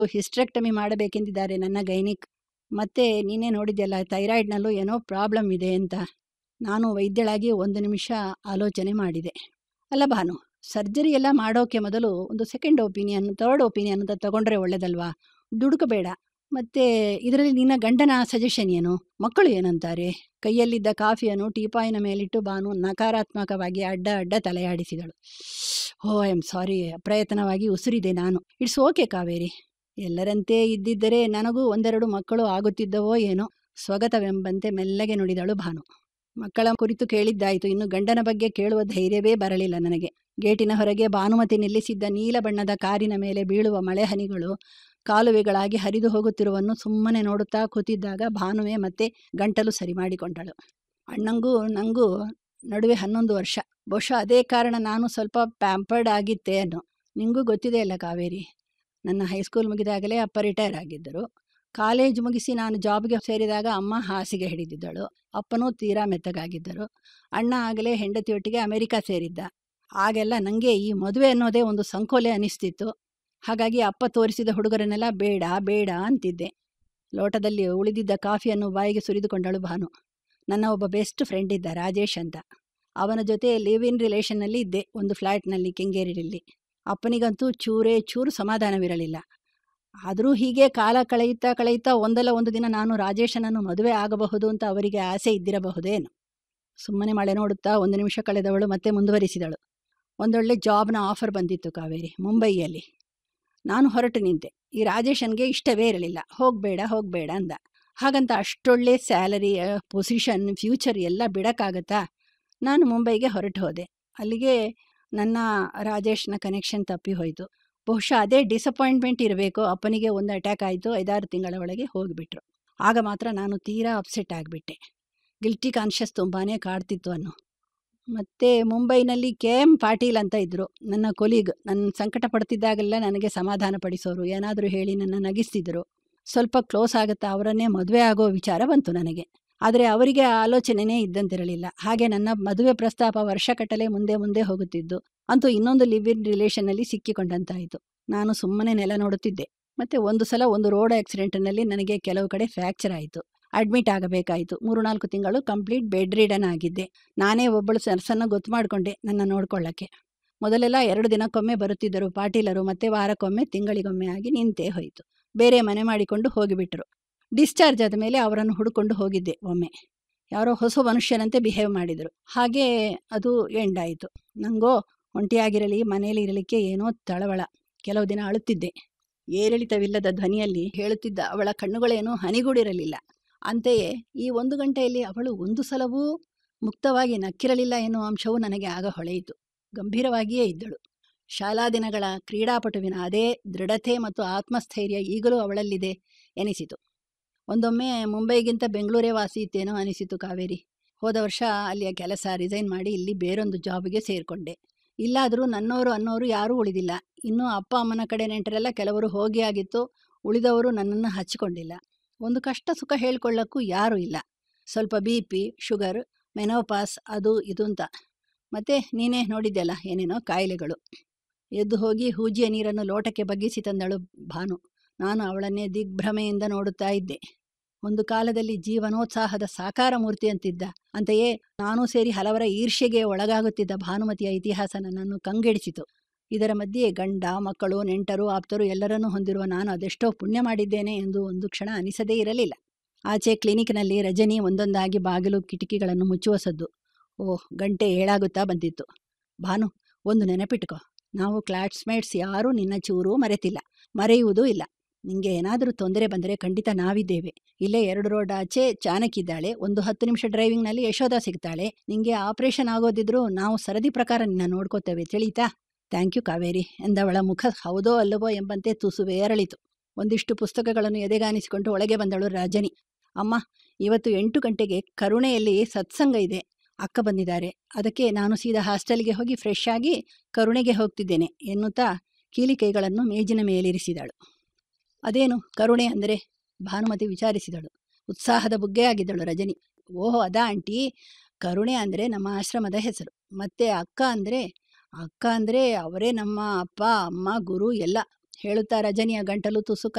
hysterectomy ಮಾಡಬೇಕೆಂದಿದ್ದಾರೆ ನನ್ನ gynaec ಮತ್ತೆ ನೀನೇ ನೋಡಿದ್ಯಲ್ಲ ಥೈರಾಯ್ಡ್ನಲ್ಲೂ ಏನೋ ಪ್ರಾಬ್ಲಮ್ ಇದೆ ಅಂತ ನಾನು ವೈದ್ಯಳಾಗಿ ಒಂದು ನಿಮಿಷ ಆಲೋಚನೆ ಮಾಡಿದೆ ಅಲ್ಲ ಭಾನು ಸರ್ಜರಿ ಎಲ್ಲ ಮಾಡೋಕೆ ಮೊದಲು ಒಂದು ಸೆಕೆಂಡ್ ಒಪಿನಿಯನ್ ಥರ್ಡ್ ಒಪಿನಿಯನ್ ಅಂತ ತಗೊಂಡ್ರೆ ಒಳ್ಳೇದಲ್ವಾ ದುಡುಕಬೇಡ ಮತ್ತೆ ಇದರಲ್ಲಿ ನಿನ್ನ ಗಂಡನ ಸಜೆಷನ್ ಏನು ಮಕ್ಕಳು ಏನಂತಾರೆ ಕೈಯಲ್ಲಿದ್ದ ಕಾಫಿಯನ್ನು ಟೀಪಾಯಿನ ಮೇಲಿಟ್ಟು ಭಾನು ನಕಾರಾತ್ಮಕವಾಗಿ ಅಡ್ಡ ಅಡ್ಡ ತಲೆಯಾಡಿಸಿದಳು ಓ ಐ ಆಮ್ ಸಾರಿ ಅಪ್ರಯತ್ನವಾಗಿ ಉಸಿರಿದೆ ನಾನು ಇಟ್ಸ್ ಓಕೆ ಕಾವೇರಿ ಎಲ್ಲರಂತೆ ಇದ್ದಿದ್ದರೆ ನನಗೂ ಒಂದೆರಡು ಮಕ್ಕಳು ಆಗುತ್ತಿದ್ದವೋ ಏನೋ ಸ್ವಗತವೆಂಬಂತೆ ಮೆಲ್ಲಗೆ ನುಡಿದಳು ಭಾನು ಮಕ್ಕಳ ಕುರಿತು ಕೇಳಿದ್ದಾಯಿತು ಇನ್ನು ಗಂಡನ ಬಗ್ಗೆ ಕೇಳುವ ಧೈರ್ಯವೇ ಬರಲಿಲ್ಲ ನನಗೆ ಗೇಟಿನ ಹೊರಗೆ ಭಾನುಮತಿ ನಿಲ್ಲಿಸಿದ್ದ ನೀಲ ಬಣ್ಣದ ಕಾರಿನ ಮೇಲೆ ಬೀಳುವ ಮಳೆ ಹನಿಗಳು ಕಾಲುವೆಗಳಾಗಿ ಹರಿದು ಹೋಗುತ್ತಿರುವನ್ನು ಸುಮ್ಮನೆ ನೋಡುತ್ತಾ ಕೂತಿದ್ದಾಗ ಭಾನುವೆ ಮತ್ತೆ ಗಂಟಲು ಸರಿ ಮಾಡಿಕೊಂಡಳು ಅಣ್ಣಂಗೂ ನಂಗೂ ನಡುವೆ ಹನ್ನೊಂದು ವರ್ಷ ಬಹುಶಃ ಅದೇ ಕಾರಣ ನಾನು ಸ್ವಲ್ಪ ಪ್ಯಾಂಪರ್ಡ್ ಆಗಿದ್ದೆ ಅನ್ನೋ ನಿಂಗೂ ಗೊತ್ತಿದೆ ಅಲ್ಲ ಕಾವೇರಿ ನನ್ನ ಹೈಸ್ಕೂಲ್ ಮುಗಿದಾಗಲೇ ಅಪ್ಪ ರಿಟೈರ್ ಆಗಿದ್ದರು ಕಾಲೇಜ್ ಮುಗಿಸಿ ನಾನು ಜಾಬ್ಗೆ ಸೇರಿದಾಗ ಅಮ್ಮ ಹಾಸಿಗೆ ಹಿಡಿದಿದ್ದಳು ಅಪ್ಪನೂ ತೀರಾ ಮೆತ್ತಗಾಗಿದ್ದರು ಅಣ್ಣ ಆಗಲೇ ಹೆಂಡತಿಯೊಟ್ಟಿಗೆ ಅಮೆರಿಕ ಸೇರಿದ್ದ ಆಗೆಲ್ಲ ನನಗೆ ಈ ಮದುವೆ ಅನ್ನೋದೇ ಒಂದು ಸಂಕೋಲೆ ಅನಿಸ್ತಿತ್ತು ಹಾಗಾಗಿ ಅಪ್ಪ ತೋರಿಸಿದ ಹುಡುಗರನ್ನೆಲ್ಲ ಬೇಡ ಬೇಡ ಅಂತಿದ್ದೆ ಲೋಟದಲ್ಲಿ ಉಳಿದಿದ್ದ ಕಾಫಿಯನ್ನು ಬಾಯಿಗೆ ಸುರಿದುಕೊಂಡಳು ಭಾನು ನನ್ನ ಒಬ್ಬ ಬೆಸ್ಟ್ ಫ್ರೆಂಡ್ ಇದ್ದ ರಾಜೇಶ್ ಅಂತ ಅವನ ಜೊತೆ ಲಿವ್ ಇನ್ ರಿಲೇಷನ್ನಲ್ಲಿ ಇದ್ದೆ ಒಂದು ಫ್ಲ್ಯಾಟ್ನಲ್ಲಿ ಕೆಂಗೇರಿಯಲ್ಲಿ ಅಪ್ಪನಿಗಂತೂ ಚೂರೇ ಚೂರು ಸಮಾಧಾನವಿರಲಿಲ್ಲ ಆದರೂ ಹೀಗೆ ಕಾಲ ಕಳೆಯುತ್ತಾ ಕಳೆಯುತ್ತಾ ಒಂದಲ್ಲ ಒಂದು ದಿನ ನಾನು ರಾಜೇಶನನ್ನು ಮದುವೆ ಆಗಬಹುದು ಅಂತ ಅವರಿಗೆ ಆಸೆ ಇದ್ದಿರಬಹುದೇನು ಸುಮ್ಮನೆ ಮಳೆ ನೋಡುತ್ತಾ ಒಂದು ನಿಮಿಷ ಕಳೆದವಳು ಮತ್ತೆ ಮುಂದುವರಿಸಿದಳು ಒಂದೊಳ್ಳೆ ಜಾಬ್ನ ಆಫರ್ ಬಂದಿತ್ತು ಕಾವೇರಿ ಮುಂಬೈಯಲ್ಲಿ ನಾನು ಹೊರಟು ನಿಂತೆ ಈ ರಾಜೇಶನ್ಗೆ ಇಷ್ಟವೇ ಇರಲಿಲ್ಲ ಹೋಗಬೇಡ ಹೋಗಬೇಡ ಅಂದ ಹಾಗಂತ ಅಷ್ಟೊಳ್ಳೆ ಸ್ಯಾಲರಿ ಪೊಸಿಷನ್ ಫ್ಯೂಚರ್ ಎಲ್ಲ ಬಿಡೋಕ್ಕಾಗತ್ತಾ ನಾನು ಮುಂಬೈಗೆ ಹೊರಟು ಹೋದೆ ಅಲ್ಲಿಗೆ ನನ್ನ ರಾಜೇಶ್ನ ಕನೆಕ್ಷನ್ ತಪ್ಪಿ ಹೋಯಿತು ಬಹುಶಃ ಅದೇ ಡಿಸಪಾಯಿಂಟ್ಮೆಂಟ್ ಇರಬೇಕು ಅಪ್ಪನಿಗೆ ಒಂದು ಅಟ್ಯಾಕ್ ಆಯಿತು ಐದಾರು ತಿಂಗಳ ಒಳಗೆ ಹೋಗಿಬಿಟ್ರು ಆಗ ಮಾತ್ರ ನಾನು ತೀರಾ ಅಪ್ಸೆಟ್ ಆಗಿಬಿಟ್ಟೆ ಗಿಲ್ಟಿ ಕಾನ್ಷಿಯಸ್ ತುಂಬಾ ಕಾಡ್ತಿತ್ತು ಅನ್ನೋ ಮತ್ತು ಮುಂಬೈನಲ್ಲಿ ಕೆ ಎಮ್ ಪಾಟೀಲ್ ಅಂತ ಇದ್ದರು ನನ್ನ ಕೊಲೀಗ್ ನನ್ನ ಸಂಕಟ ಪಡ್ತಿದ್ದಾಗೆಲ್ಲ ನನಗೆ ಸಮಾಧಾನ ಪಡಿಸೋರು ಏನಾದರೂ ಹೇಳಿ ನನ್ನ ನಗಿಸ್ತಿದ್ರು ಸ್ವಲ್ಪ ಕ್ಲೋಸ್ ಆಗುತ್ತಾ ಅವರನ್ನೇ ಮದುವೆ ಆಗೋ ವಿಚಾರ ಬಂತು ನನಗೆ ಆದರೆ ಅವರಿಗೆ ಆ ಆಲೋಚನೆಯೇ ಇದ್ದಂತಿರಲಿಲ್ಲ ಹಾಗೆ ನನ್ನ ಮದುವೆ ಪ್ರಸ್ತಾಪ ವರ್ಷಗಟ್ಟಲೆ ಮುಂದೆ ಮುಂದೆ ಹೋಗುತ್ತಿದ್ದು ಅಂತೂ ಇನ್ನೊಂದು ಲಿವ್ ಇನ್ ರಿಲೇಷನ್ನಲ್ಲಿ ಸಿಕ್ಕಿಕೊಂಡಂತಾಯಿತು ನಾನು ಸುಮ್ಮನೆ ನೆಲ ನೋಡುತ್ತಿದ್ದೆ ಮತ್ತೆ ಒಂದು ಸಲ ಒಂದು ರೋಡ್ ಆಕ್ಸಿಡೆಂಟ್ನಲ್ಲಿ ನನಗೆ ಕೆಲವು ಕಡೆ ಫ್ರ್ಯಾಕ್ಚರ್ ಆಯಿತು ಅಡ್ಮಿಟ್ ಆಗಬೇಕಾಯಿತು ಮೂರು ನಾಲ್ಕು ತಿಂಗಳು ಕಂಪ್ಲೀಟ್ ಬೆಡ್ ರೀಡನ್ ಆಗಿದ್ದೆ ನಾನೇ ಒಬ್ಬಳು ನರ್ಸನ್ನು ಗೊತ್ತು ಮಾಡಿಕೊಂಡೆ ನನ್ನ ನೋಡ್ಕೊಳ್ಳೋಕ್ಕೆ ಮೊದಲೆಲ್ಲ ಎರಡು ದಿನಕ್ಕೊಮ್ಮೆ ಬರುತ್ತಿದ್ದರು ಪಾಟೀಲರು ಮತ್ತೆ ವಾರಕ್ಕೊಮ್ಮೆ ತಿಂಗಳಿಗೊಮ್ಮೆ ಆಗಿ ನಿಂತೇ ಹೋಯಿತು ಬೇರೆ ಮನೆ ಮಾಡಿಕೊಂಡು ಹೋಗಿಬಿಟ್ರು ಡಿಸ್ಚಾರ್ಜ್ ಆದ ಮೇಲೆ ಅವರನ್ನು ಹುಡುಕೊಂಡು ಹೋಗಿದ್ದೆ ಒಮ್ಮೆ ಯಾರೋ ಹೊಸ ಮನುಷ್ಯನಂತೆ ಬಿಹೇವ್ ಮಾಡಿದರು ಹಾಗೆ ಅದು ಎಂಡ್ ಆಯಿತು ನನಗೋ ಒಂಟಿಯಾಗಿರಲಿ ಮನೆಯಲ್ಲಿ ಇರಲಿಕ್ಕೆ ಏನೋ ತಳವಳ ಕೆಲವು ದಿನ ಅಳುತ್ತಿದ್ದೆ ಏರಿಳಿತವಿಲ್ಲದ ಧ್ವನಿಯಲ್ಲಿ ಹೇಳುತ್ತಿದ್ದ ಅವಳ ಕಣ್ಣುಗಳೇನೂ ಹನಿಗೂಡಿರಲಿಲ್ಲ ಅಂತೆಯೇ ಈ ಒಂದು ಗಂಟೆಯಲ್ಲಿ ಅವಳು ಒಂದು ಸಲವೂ ಮುಕ್ತವಾಗಿ ನಕ್ಕಿರಲಿಲ್ಲ ಎನ್ನುವ ಅಂಶವು ನನಗೆ ಆಗ ಹೊಳೆಯಿತು ಗಂಭೀರವಾಗಿಯೇ ಇದ್ದಳು ಶಾಲಾ ದಿನಗಳ ಕ್ರೀಡಾಪಟುವಿನ ಅದೇ ದೃಢತೆ ಮತ್ತು ಆತ್ಮಸ್ಥೈರ್ಯ ಈಗಲೂ ಅವಳಲ್ಲಿದೆ ಎನಿಸಿತು ಒಂದೊಮ್ಮೆ ಮುಂಬೈಗಿಂತ ಬೆಂಗಳೂರೇ ವಾಸಿ ಇತ್ತೇನೋ ಅನಿಸಿತು ಕಾವೇರಿ ಹೋದ ವರ್ಷ ಅಲ್ಲಿಯ ಕೆಲಸ ರಿಸೈನ್ ಮಾಡಿ ಇಲ್ಲಿ ಬೇರೊಂದು ಜಾಬ್ಗೆ ಸೇರಿಕೊಂಡೆ ಇಲ್ಲಾದರೂ ನನ್ನವರು ಅನ್ನೋರು ಯಾರೂ ಉಳಿದಿಲ್ಲ ಇನ್ನೂ ಅಪ್ಪ ಅಮ್ಮನ ಕಡೆ ನೆಂಟರೆಲ್ಲ ಕೆಲವರು ಹೋಗಿ ಆಗಿತ್ತು ಉಳಿದವರು ನನ್ನನ್ನು ಹಚ್ಚಿಕೊಂಡಿಲ್ಲ ಒಂದು ಕಷ್ಟ ಸುಖ ಹೇಳ್ಕೊಳ್ಳೋಕ್ಕೂ ಯಾರೂ ಇಲ್ಲ ಸ್ವಲ್ಪ ಬಿ ಪಿ ಶುಗರ್ ಮೆನೋಪಾಸ್ ಅದು ಇದು ಅಂತ ಮತ್ತೆ ನೀನೇ ನೋಡಿದ್ದೆಲ್ಲ ಏನೇನೋ ಕಾಯಿಲೆಗಳು ಎದ್ದು ಹೋಗಿ ಹೂಜಿಯ ನೀರನ್ನು ಲೋಟಕ್ಕೆ ಬಗ್ಗಿಸಿ ತಂದಳು ಭಾನು ನಾನು ಅವಳನ್ನೇ ದಿಗ್ಭ್ರಮೆಯಿಂದ ನೋಡುತ್ತಾ ಇದ್ದೆ ಒಂದು ಕಾಲದಲ್ಲಿ ಜೀವನೋತ್ಸಾಹದ ಸಾಕಾರ ಮೂರ್ತಿ ಅಂತಿದ್ದ ಅಂತೆಯೇ ನಾನೂ ಸೇರಿ ಹಲವರ ಈರ್ಷೆಗೆ ಒಳಗಾಗುತ್ತಿದ್ದ ಭಾನುಮತಿಯ ಇತಿಹಾಸ ನನ್ನನ್ನು ಕಂಗೆಡಿಸಿತು ಇದರ ಮಧ್ಯೆ ಗಂಡ ಮಕ್ಕಳು ನೆಂಟರು ಆಪ್ತರು ಎಲ್ಲರನ್ನೂ ಹೊಂದಿರುವ ನಾನು ಅದೆಷ್ಟೋ ಪುಣ್ಯ ಮಾಡಿದ್ದೇನೆ ಎಂದು ಒಂದು ಕ್ಷಣ ಅನಿಸದೇ ಇರಲಿಲ್ಲ ಆಚೆ ಕ್ಲಿನಿಕ್ನಲ್ಲಿ ರಜನಿ ಒಂದೊಂದಾಗಿ ಬಾಗಿಲು ಕಿಟಕಿಗಳನ್ನು ಮುಚ್ಚುವ ಸದ್ದು ಓಹ್ ಗಂಟೆ ಏಳಾಗುತ್ತಾ ಬಂದಿತ್ತು ಭಾನು ಒಂದು ನೆನಪಿಟ್ಕೋ ನಾವು ಕ್ಲಾಸ್ಮೇಟ್ಸ್ ಯಾರೂ ನಿನ್ನ ಚೂರೂ ಮರೆತಿಲ್ಲ ಮರೆಯುವುದೂ ಇಲ್ಲ ನಿಂಗೆ ಏನಾದರೂ ತೊಂದರೆ ಬಂದರೆ ಖಂಡಿತ ನಾವಿದ್ದೇವೆ ಇಲ್ಲೇ ಎರಡು ರೋಡ್ ಆಚೆ ಚಾನಕ್ಕಿದ್ದಾಳೆ ಒಂದು ಹತ್ತು ನಿಮಿಷ ಡ್ರೈವಿಂಗ್ನಲ್ಲಿ ಯಶೋಧ ಸಿಗ್ತಾಳೆ ನಿಂಗೆ ಆಪರೇಷನ್ ಆಗೋದಿದ್ರೂ ನಾವು ಸರದಿ ಪ್ರಕಾರ ನಿನ್ನ ನೋಡ್ಕೋತೇವೆ ತಿಳಿತಾ ಥ್ಯಾಂಕ್ ಯು ಕಾವೇರಿ ಎಂದವಳ ಮುಖ ಹೌದೋ ಅಲ್ಲವೋ ಎಂಬಂತೆ ತುಸುವೆ ಅರಳಿತು ಒಂದಿಷ್ಟು ಪುಸ್ತಕಗಳನ್ನು ಎದೆಗಾನಿಸಿಕೊಂಡು ಒಳಗೆ ಬಂದಳು ರಾಜನಿ ಅಮ್ಮ ಇವತ್ತು ಎಂಟು ಗಂಟೆಗೆ ಕರುಣೆಯಲ್ಲಿ ಸತ್ಸಂಗ ಇದೆ ಅಕ್ಕ ಬಂದಿದ್ದಾರೆ ಅದಕ್ಕೆ ನಾನು ಸೀದಾ ಹಾಸ್ಟೆಲ್ಗೆ ಹೋಗಿ ಫ್ರೆಶ್ ಆಗಿ ಕರುಣೆಗೆ ಹೋಗ್ತಿದ್ದೇನೆ ಎನ್ನುತ್ತಾ ಕೀಲಿ ಕೈಗಳನ್ನು ಮೇಜಿನ ಮೇಲಿರಿಸಿದಳು ಅದೇನು ಕರುಣೆ ಅಂದರೆ ಭಾನುಮತಿ ವಿಚಾರಿಸಿದಳು ಉತ್ಸಾಹದ ಬುಗ್ಗೆಯಾಗಿದ್ದಳು ರಜನಿ ಓಹೋ ಅದಾ ಆಂಟಿ ಕರುಣೆ ಅಂದರೆ ನಮ್ಮ ಆಶ್ರಮದ ಹೆಸರು ಮತ್ತೆ ಅಕ್ಕ ಅಂದರೆ ಅಕ್ಕ ಅಂದರೆ ಅವರೇ ನಮ್ಮ ಅಪ್ಪ ಅಮ್ಮ ಗುರು ಎಲ್ಲ ಹೇಳುತ್ತಾ ರಜನಿಯ ಗಂಟಲು ತುಸು